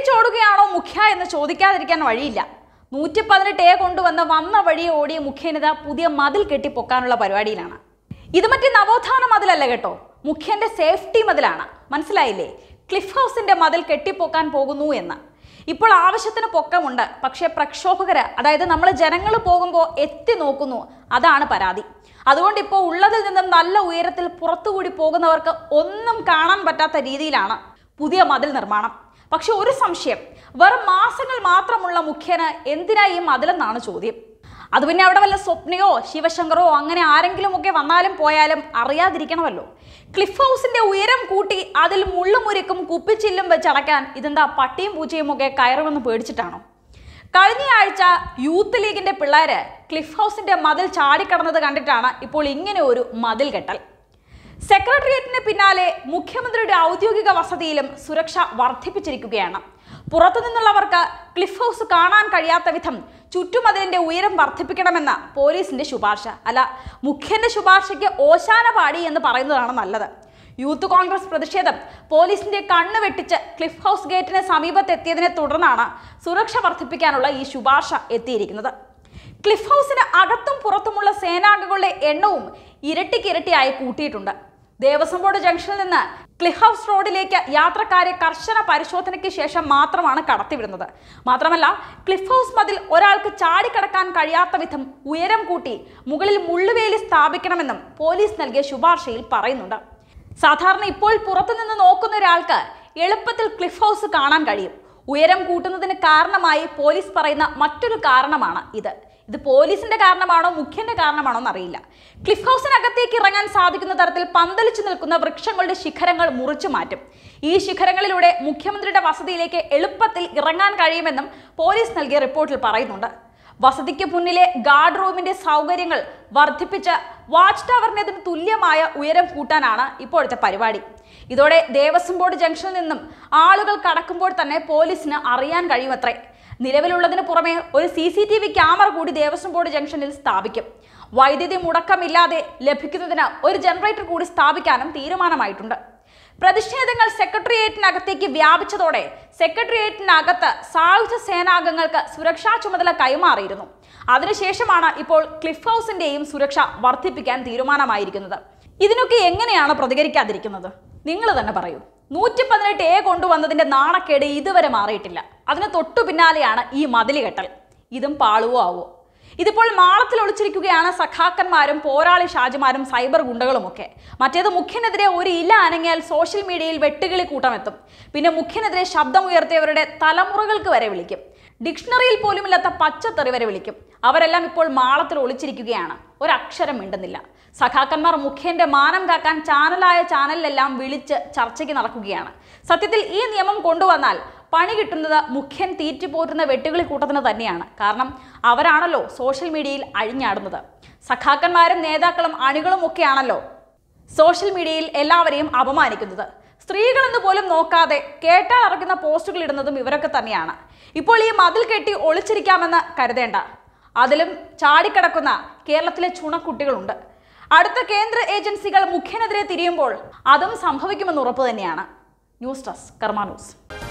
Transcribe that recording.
പേടിച്ചോടുകയാണോ മുഖ്യ എന്ന് ചോദിക്കാതിരിക്കാൻ വഴിയില്ല നൂറ്റി പതിനെട്ട് എ കൊണ്ടുവന്ന് വന്ന വഴിയെ ഓടിയ മുഖ്യനിത പുതിയ മതിൽ കെട്ടിപ്പൊക്കാനുള്ള പരിപാടിയിലാണ് ഇത് മറ്റേ നവോത്ഥാന മതിലല്ല കേട്ടോ മുഖ്യന്റെ സേഫ്റ്റി മതിലാണ് മനസ്സിലായില്ലേ ക്ലിഫ് ഹൗസിന്റെ മതിൽ കെട്ടിപ്പൊക്കാൻ പോകുന്നു എന്ന് ഇപ്പോൾ ആവശ്യത്തിന് പൊക്കമുണ്ട് പക്ഷേ പ്രക്ഷോഭകര് അതായത് നമ്മൾ ജനങ്ങൾ പോകുമ്പോൾ എത്തി നോക്കുന്നു അതാണ് പരാതി അതുകൊണ്ട് ഇപ്പോൾ ഉള്ളതിൽ നിന്നും നല്ല ഉയരത്തിൽ പുറത്തുകൂടി പോകുന്നവർക്ക് ഒന്നും കാണാൻ പറ്റാത്ത രീതിയിലാണ് പുതിയ മതിൽ നിർമ്മാണം പക്ഷെ ഒരു സംശയം വെറും മാസങ്ങൾ മാത്രമുള്ള മുഖ്യന് എന്തിനാ ഈ മതിലെന്നാണ് ചോദ്യം അത് പിന്നെ അവിടെ വല്ല സ്വപ്നയോ ശിവശങ്കറോ അങ്ങനെ ആരെങ്കിലും ഒക്കെ വന്നാലും പോയാലും അറിയാതിരിക്കണമല്ലോ ക്ലിഫ് ഹൗസിന്റെ ഉയരം കൂട്ടി അതിൽ മുള്ളുമുരുക്കും കുപ്പിച്ചില്ലും വെച്ച് അടയ്ക്കാൻ ഇതെന്താ പട്ടിയും പൂച്ചയും ഒക്കെ കയറുമെന്ന് പേടിച്ചിട്ടാണോ കഴിഞ്ഞ ആഴ്ച യൂത്ത് ലീഗിന്റെ പിള്ളേര് ക്ലിഫ് ഹൗസിന്റെ മതിൽ ചാടിക്കടന്നത് കണ്ടിട്ടാണ് ഇപ്പോൾ ഇങ്ങനെ ഒരു മതിൽ കെട്ടൽ സെക്രട്ടേറിയറ്റിന് പിന്നാലെ മുഖ്യമന്ത്രിയുടെ ഔദ്യോഗിക വസതിയിലും സുരക്ഷ വർദ്ധിപ്പിച്ചിരിക്കുകയാണ് പുറത്തുനിന്നുള്ളവർക്ക് ക്ലിഫ് ഹൗസ് കാണാൻ കഴിയാത്ത വിധം ചുറ്റുമതിലിന്റെ ഉയരം വർദ്ധിപ്പിക്കണമെന്ന പോലീസിന്റെ ശുപാർശ അല്ല മുഖ്യന്റെ ശുപാർശയ്ക്ക് ഓശാന പാടി എന്ന് പറയുന്നതാണ് നല്ലത് യൂത്ത് കോൺഗ്രസ് പ്രതിഷേധം പോലീസിന്റെ കണ്ണ് വെട്ടിച്ച് ക്ലിഫ് ഹൗസ് ഗേറ്റിന് സമീപത്തെത്തിയതിനെ തുടർന്നാണ് സുരക്ഷ വർദ്ധിപ്പിക്കാനുള്ള ഈ ശുപാർശ എത്തിയിരിക്കുന്നത് ക്ലിഫ് ഹൗസിന് അകത്തും പുറത്തുമുള്ള സേനാംഗങ്ങളുടെ എണ്ണവും ഇരട്ടിക്കിരട്ടിയായി കൂട്ടിയിട്ടുണ്ട് ദേവസ്വം ബോർഡ് ജംഗ്ഷനിൽ നിന്ന് ക്ലിഫ് ഹൗസ് റോഡിലേക്ക് യാത്രക്കാരെ കർശന പരിശോധനയ്ക്ക് ശേഷം മാത്രമാണ് കടത്തിവിടുന്നത് മാത്രമല്ല ക്ലിഫ് ഹൗസ് മതിൽ ഒരാൾക്ക് ചാടിക്കടക്കാൻ കഴിയാത്ത വിധം ഉയരം കൂട്ടി മുകളിൽ മുള്ളുവേലി സ്ഥാപിക്കണമെന്നും പോലീസ് നൽകിയ ശുപാർശയിൽ പറയുന്നുണ്ട് സാധാരണ ഇപ്പോൾ പുറത്തുനിന്ന് നോക്കുന്ന ഒരാൾക്ക് എളുപ്പത്തിൽ ക്ലിഫ് ഹൗസ് കാണാൻ കഴിയും ഉയരം കൂട്ടുന്നതിന് കാരണമായി പോലീസ് പറയുന്ന മറ്റൊരു കാരണമാണ് ഇത് ഇത് പോലീസിന്റെ കാരണമാണോ മുഖ്യന്റെ കാരണമാണോ എന്നറിയില്ല ക്ലിഫ് ഹൗസിനകത്തേക്ക് ഇറങ്ങാൻ സാധിക്കുന്ന തരത്തിൽ പന്തലിച്ചു നിൽക്കുന്ന വൃക്ഷങ്ങളുടെ ശിഖരങ്ങൾ മുറിച്ചു മാറ്റും ഈ ശിഖരങ്ങളിലൂടെ മുഖ്യമന്ത്രിയുടെ വസതിയിലേക്ക് എളുപ്പത്തിൽ ഇറങ്ങാൻ കഴിയുമെന്നും പോലീസ് നൽകിയ റിപ്പോർട്ടിൽ പറയുന്നുണ്ട് വസതിക്ക് മുന്നിലെ ഗാർഡ് റൂമിന്റെ സൗകര്യങ്ങൾ വർദ്ധിപ്പിച്ച് വാച്ച് ടവറിനതിന് തുല്യമായ ഉയരം കൂട്ടാനാണ് ഇപ്പോഴത്തെ പരിപാടി ഇതോടെ ദേവസ്വം ബോർഡ് ജംഗ്ഷനിൽ നിന്നും ആളുകൾ കടക്കുമ്പോൾ തന്നെ പോലീസിന് അറിയാൻ കഴിയുമത്രേ നിലവിലുള്ളതിന് പുറമെ ഒരു C C T V camera കൂടി ദേവസ്വം ബോർഡ് ജംഗ്ഷനിൽ സ്ഥാപിക്കും വൈദ്യുതി മുടക്കമില്ലാതെ ലഭിക്കുന്നതിന് ഒരു ജനറേറ്റർ കൂടി സ്ഥാപിക്കാനും തീരുമാനമായിട്ടുണ്ട് പ്രതിഷേധങ്ങൾ സെക്രട്ടേറിയറ്റിനകത്തേക്ക് വ്യാപിച്ചതോടെ സെക്രട്ടേറിയറ്റിനകത്ത് സായുധ സേനാംഗങ്ങൾക്ക് സുരക്ഷാ ചുമതല കൈമാറിയിരുന്നു അതിനുശേഷമാണ് ഇപ്പോൾ ക്ലിഫ് ഹൗസിന്റെയും സുരക്ഷ വർദ്ധിപ്പിക്കാൻ തീരുമാനമായിരിക്കുന്നത് ഇതിനൊക്കെ എങ്ങനെയാണ് പ്രതികരിക്കാതിരിക്കുന്നത് നിങ്ങൾ തന്നെ പറയൂ നൂറ്റി പതിനെട്ട് എ കൊണ്ടുവന്നതിന്റെ നാണക്കേട് ഇതുവരെ മാറിയിട്ടില്ല അതിന് തൊട്ടു പിന്നാലെയാണ് ഈ മതില് കെട്ടൽ ഇതും പാളുവോ ആവോ ഇതിപ്പോൾ മാളത്തിൽ ഒളിച്ചിരിക്കുകയാണ് സഖാക്കന്മാരും പോരാളി ഷാജിമാരും സൈബർ ഗുണ്ടകളുമൊക്കെ മറ്റേത് മുഖ്യനെതിരെ ഒരു ഇല അനങ്ങിയാൽ സോഷ്യൽ മീഡിയയിൽ വെട്ടുകിളി കൂട്ടമെത്തും പിന്നെ മുഖ്യനെതിരെ ശബ്ദമുയർത്തിയവരുടെ തലമുറകൾക്ക് വരെ വിളിക്കും ഡിക്ഷണറിയിൽ പോലുമില്ലാത്ത പച്ചത്തെറി വരെ വിളിക്കും അവരെല്ലാം ഇപ്പോൾ മാളത്തിൽ ഒളിച്ചിരിക്കുകയാണ് ഒരക്ഷരം മിണ്ടുന്നില്ല സഖാക്കന്മാർ മുഖ്യന്റെ മാനം കാക്കാൻ ചാനലായ ചാനലിലെല്ലാം വിളിച്ച് ചർച്ചയ്ക്ക് നടക്കുകയാണ് സത്യത്തിൽ ഈ നിയമം കൊണ്ടുവന്നാൽ പണി കിട്ടുന്നത് മുഖ്യൻ തീറ്റിപ്പോറ്റുന്ന വെട്ടുകിളി കൂട്ടത്തിന് തന്നെയാണ് കാരണം അവരാണല്ലോ സോഷ്യൽ മീഡിയയിൽ അഴിഞ്ഞാടുന്നത് സഖാക്കന്മാരും നേതാക്കളും അണികളും ഒക്കെയാണല്ലോ സോഷ്യൽ മീഡിയയിൽ എല്ലാവരെയും അപമാനിക്കുന്നത് സ്ത്രീകളെന്ന് പോലും നോക്കാതെ കേട്ടാൽ ഇറക്കുന്ന പോസ്റ്റുകൾ ഇടുന്നതും ഇവരൊക്കെ തന്നെയാണ് ഇപ്പോൾ ഈ മതിൽ കെട്ടി ഒളിച്ചിരിക്കാമെന്ന് കരുതേണ്ട അതിലും ചാടിക്കിടക്കുന്ന കേരളത്തിലെ ചുണക്കുട്ടികളുണ്ട് അടുത്ത കേന്ദ്ര ഏജൻസികൾ മുഖ്യനെതിരെ തിരിയുമ്പോൾ അതും സംഭവിക്കുമെന്ന് ഉറപ്പ് തന്നെയാണ് ന്യൂസ് ഡെസ്ക് കർമ്മ ന്യൂസ്